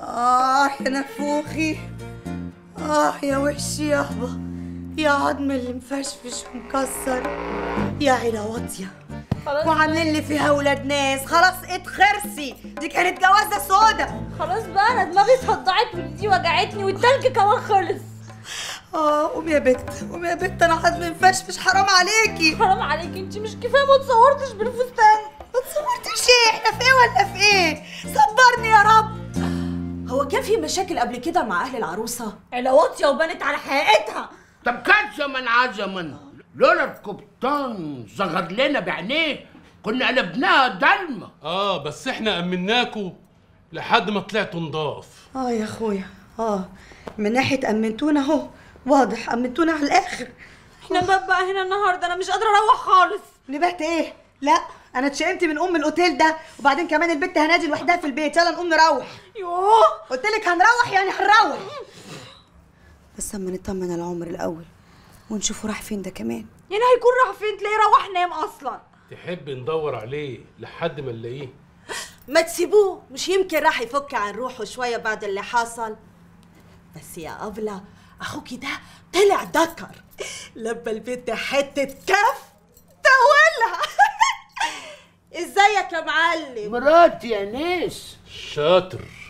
آه يا نفوخي آه يا وشي يابا يا عظم اللي مفشفش ومكسر يا عيلة واطية وعاملين لي فيها ولاد ناس خلاص اتخرسي دي كانت جوازة سودا خلاص بقى انا دماغي صدعت ودي وجعتني والتلج كمان خلص اه قومي يا بت قومي يا بت انا عظمي مفشفش حرام عليكي حرام عليكي انت مش كفايه ما تصورتش بالفستان ما تصورتش ايه احنا في ايه ولا في ايه صبرني يا رب هو كان في مشاكل قبل كده مع اهل العروسه عيله واطيه وبنت على حقيقتها طب كان زمن عزمن لولا القبطان ظهر لنا بعينيه كنا قلبناها ضلمه اه بس احنا امناكوا لحد ما طلعتوا نضاف اه يا اخويا اه من ناحيه امنتونا اهو واضح امنتونا على الاخر احنا نبات بقى هنا النهارده انا مش قادره اروح خالص نبات ايه لا انا اتشائمت من ام الاوتيل ده وبعدين كمان البت هنادي لوحدها في البيت يلا نقوم نروح يوه قلت لك هنروح يعني هنروح بس اما نطمن على عمر الاول ونشوفه راح فين ده كمان يعني هيكون راح فين تلاقيه روح نام اصلا تحب ندور عليه لحد ما نلاقيه ما تسيبوه مش يمكن راح يفك عن روحه شويه بعد اللي حصل بس يا أبلة أخوكي ده طلع ذكر لبى البنت حتة كف تولها ازيك يا معلم مراتي يا ناس شاطر